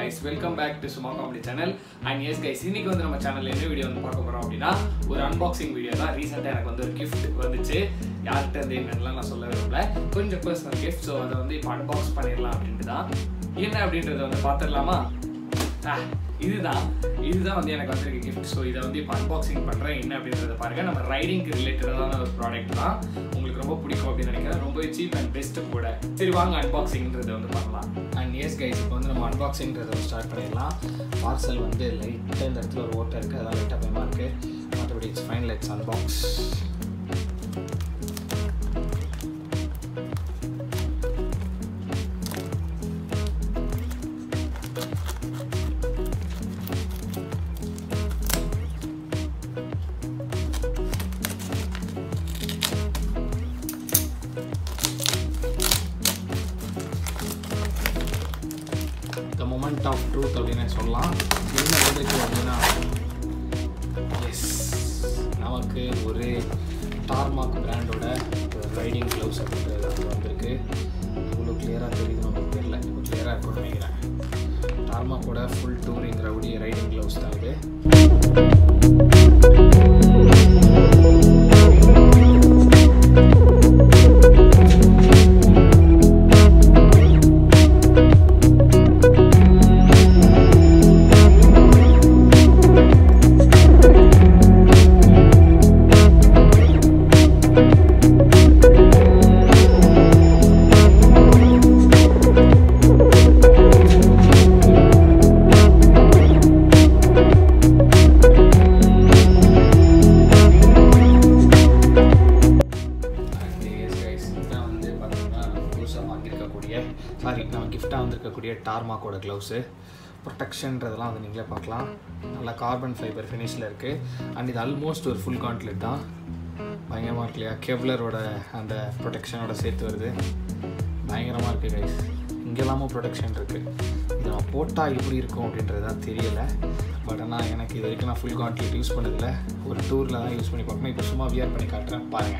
guys welcome back to சும்மா comedy channel and yes guys இன்னைக்கு வந்து நம்ம சேனல்ல என்ன வீடியோ வந்து பார்க்க போறோம் அப்படின்னா ஒரு அன்பாக்சிங் வீடியோ தான் ரீசெண்டாக எனக்கு வந்து ஒரு கிஃப்ட் வந்துச்சு யார்கிட்ட இருந்து என்னெல்லாம் நான் சொல்ல விரும்பல கொஞ்சம் பர்சனல் கிஃப்ட் ஸோ அதை வந்து இப்போ அன்பாக்ஸ் பண்ணிடலாம் அப்படின்ட்டு தான் என்ன அப்படின்றத வந்து பார்த்துடலாமா ஆ, இதுதான் இதுதான் வந்து எனக்கு வந்திருக்க கிஃப்ட் ஸோ இதை வந்து இப்போ அன்பாக்சிங் பண்ணுறேன் என்ன அப்படின்றத பாருங்க நம்ம ரைடிங்க்கு ரிலேட்டடான ஒரு ப்ராடக்ட் தான் உங்களுக்கு ரொம்ப பிடிக்கும் அப்படின்னு நினைக்கிறேன் ரொம்ப சீப் அண்ட் பெஸ்ட்டு கூட சரி வாங்க அன்பாக்சிங்ன்றதை வந்து பண்ணலாம் அண்ட் எஸ் கைஸ் இப்போ வந்து நம்ம அன்பாக்சிங்கிறத வந்து ஸ்டார்ட் பண்ணிடலாம் பார்சல் வந்து லைட்டாக இந்த இடத்துல ஒரு ஓட்டை இருக்குது அதான் லைட்டாக பயமாக இருக்குது மற்றபடி it's fine let's unbox the moment of truth அப்படின்னு சொல்லலாம் என்ன வந்திருக்கு அப்படின்னா எஸ் நமக்கு ஒரு டார்மாக் பிராண்டோட ரைடிங் க்ளவுஸ் அப்படின்றது அது வந்திருக்கு இவ்வளோ கிளியராக தெரியுது நமக்கு தெரியல இப்போ கிளியராக இருக்கும்னு நினைக்கிறேன் டார்மாக்கோட full touring rowdy riding gloves தான் இது இதான் வந்து பார்த்தீங்கன்னா புதுசாக வாங்கியிருக்கக்கூடிய சாரி நம்ம கிஃப்டாக வந்திருக்கக்கூடிய டார்மாக்கோட க்ளவுஸு ப்ரொடெக்ஷன்றதெல்லாம் வந்து நீங்களே பார்க்கலாம் நல்லா கார்பன் ஃபைபர் ஃபினிஷில் இருக்குது அண்ட் இது ஆல்மோஸ்ட் ஒரு ஃபுல் காண்ட்லெட் தான் பயங்கரமாக இருக்கு இல்லையா கெவ்லரோட அந்த ப்ரொடெக்ஷனோட சேர்த்து வருது பயங்கரமாக இருக்குது கைஸ் இங்கெல்லாமும் ப்ரொடெக்ஷன் இருக்குது இது நான் போட்டால் எப்படி இருக்கும் அப்படின்றது தான் தெரியலை பட் ஆனால் எனக்கு இது வரைக்கும் நான் ஃபுல் காண்ட்லெட் யூஸ் பண்ணதில்லை ஒரு டூரில் தான் யூஸ் பண்ணி பார்க்கணும் இப்போ சும்மா வியர் பண்ணி காட்டுறேன் பாருங்கள்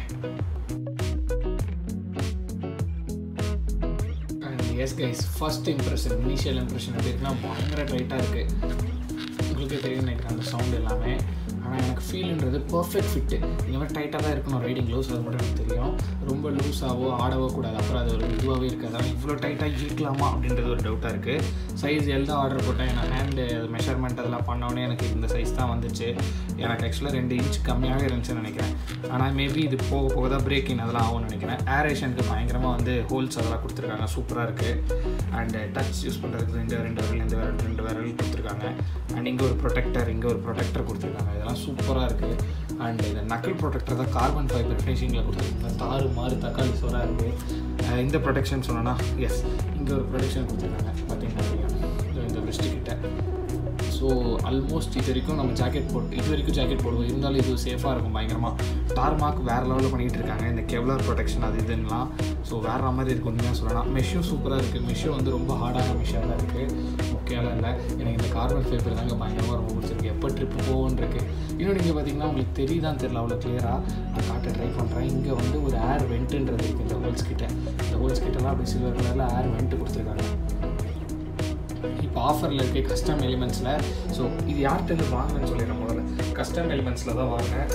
and yes guys first impression initial impression எப்படி இருக்குன்னா பயங்கர டைட்டாக இருக்குது உங்களுக்கே தெரியும் நினைக்கிறேன் அந்த சவுண்ட் எல்லாமே ஆனால் எனக்கு ஃபீல்ன்றது பர்ஃபெக்ட் ஃபிட்டு இந்த மாதிரி டைட்டாக தான் இருக்கணும் ரைடிங் க்ளவுஸ் அது மட்டும் எனக்கு தெரியும் ரொம்ப லூஸாகவோ ஆடவோ கூடாது அப்புறம் அது ஒரு இதுவாகவே இருக்காது ஆனால் இவ்வளோ டைட்டாக இருக்கலாமா அப்படின்றது ஒரு டவுட்டாக இருக்குது சைஸ் எல் தான் ஆர்டர் போட்டேன் நான் ஹேண்டு மெஷர்மெண்ட் அதெல்லாம் பண்ணோடனே எனக்கு இந்த சைஸ் தான் வந்துச்சு எனக்கு ஆக்சுவலாக ரெண்டு இன்ச் கம்மியாகவே இருந்துச்சுன்னு நினைக்கிறேன் ஆனால் மேபி இது போக போக தான் பிரேக்கிங் அதெல்லாம் ஆகும்னு நினைக்கிறேன் ஏரேஷனுக்கு பயங்கரமாக வந்து ஹோல்ஸ் அதெல்லாம் கொடுத்துருக்காங்க சூப்பராக இருக்குது அண்ட் டச் யூஸ் பண்ணுறதுக்கு இந்த ரெண்டு விரல் இந்த விரல் ரெண்டு விரல் கொடுத்துருக்காங்க அண்ட் இங்கே ஒரு ப்ரொடெக்டர் இங்கே ஒரு ப்ரொடெக்டர் கொடுத்துருக்காங்க இதெல்லாம் சூப்பராக இருக்குது அண்ட் இந்த நக்கல் ப்ரொடெக்டர் தான் கார்பன் ஃபைபர் ஃபினிஷிங்கில் கொடுத்துருக்காங்க தாறு மாறு தக்காளி சோறாக இருக்குது இந்த ப்ரொடெக்ஷன் சொன்னோன்னா எஸ் இங்கே ஒரு ப்ரொடெக்ஷன் கொடுத்துருக்காங்க பார்த்தீங்கன்னா இதோ இந்த வெஸ்ட்டு கிட்ட ஸோ ஆல்மோஸ்ட் இது வரைக்கும் நம்ம ஜாக்கெட் போட்டு இது வரைக்கும் ஜாக்கெட் போடுவோம் இருந்தாலும் இது சேஃபாக இருக்கும் பயங்கரமாக டார்மாக் வேறு லெவலில் பண்ணிகிட்டு இருக்காங்க இந்த கெவ்லர் ப்ரொடெக்ஷன் அது இதுன்னெலாம் ஸோ வேறு மாதிரி இருக்கும் தான் சொல்லலாம் மெஷ்ஷும் சூப்பராக இருக்குது மெஷ்ஷும் வந்து ரொம்ப ஹார்டான மெஷ்ஷாக தான் இருக்குது ஓகேலாம் இல்லை எனக்கு இந்த கார்பன் ஃபைபர் தாங்க பயங்கரமாக ரொம்ப பிடிச்சிருக்கு எப்போ ட்ரிப்பு போகும்னு இருக்கு இன்னும் நீங்கள் பார்த்தீங்கன்னா உங்களுக்கு தெரியுதான்னு தெரியல அவ்வளோ கிளியராக நான் காட்ட ட்ரை பண்ணுறேன் இங்கே வந்து ஒரு ஏர் வெண்ட்டுன்றது இருக்குது இந்த ஹோல்ஸ் கிட்ட இந்த ஹோல்ஸ் கிட்டலாம் அப்படி சில்வர் கலரில் ஏர் வெண்ட்டு கொடுத்துருக்காங்க இப்போ ஆஃபரில் இருக்க கஸ்டம் எலிமெண்ட்ஸில் ஸோ இது யார்கிட்ட வாங்கினேன்னு சொல்லிடுறேன் முதல்ல கஸ்டம் எலிமெண்ட்ஸில் தான் வாங்கினேன்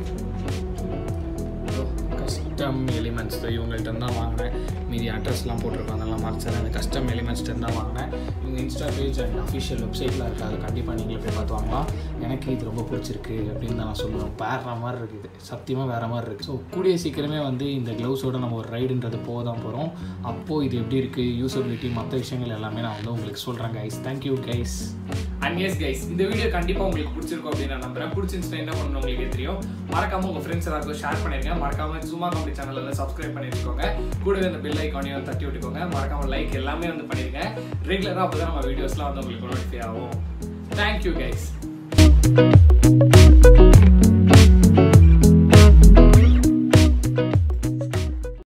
கஸ்டம் எலிமெண்ட்ஸ் இவங்கள்ட்ட தான் வாங்கினேன் மீதி அட்ரஸ்லாம் போட்டிருக்கோம் அதெல்லாம் மறைச்சது அந்த கஸ்டம் எலிமெண்ட்ஸ்ட்டு தான் வாங்கினேன் இவங்க இன்ஸ்டா பேஜ் அண்ட் அஃபிஷியல் வெப்சைட்டில் இருக்குது அது கண்டிப்பாக நீங்களே போய் பார்த்து வாங்கலாம் எனக்கு இது ரொம்ப பிடிச்சிருக்கு அப்படின்னு தான் நான் சொல்லுவேன் வேற மாதிரி இருக்குது சத்தியமாக வேறு மாதிரி இருக்குது ஸோ கூடிய சீக்கிரமே வந்து இந்த க்ளவுஸோட நம்ம ஒரு ரைடுன்றது போக தான் போகிறோம் அப்போது இது எப்படி இருக்குது யூசபிலிட்டி மற்ற விஷயங்கள் எல்லாமே நான் வந்து உங்களுக்கு சொல்கிறேன் guys thank you guys and yes guys இந்த வீடியோ கண்டிப்பாக உங்களுக்கு பிடிச்சிருக்கும் அப்படின்னு நான் நம்புறேன் பிடிச்சிருந்துச்சுன்னா என்ன பண்ணணும் உங்களுக்கு தெரியும் மறக்காம உங்கள் ஃப்ரெண்ட்ஸ் எல்லாருக்கும் ஷேர் பண்ணிருங்க மறக்காம சும்மா காமெடி சேனல் வந்து சப்ஸ்கிரைப் பண்ணிருக்கோங்க கூடவே இந்த பெல் ஐக்கானையும் தட்டி விட்டுக்கோங்க மறக்காம லைக் எல்லாமே வந்து பண்ணிருங்க ரெகுலராக அப்போ தான் நம்ம வீடியோஸ்லாம் வந்து உங்களுக்கு நோட்டிஃபை ஆகும் தேங்க்யூ கைஸ்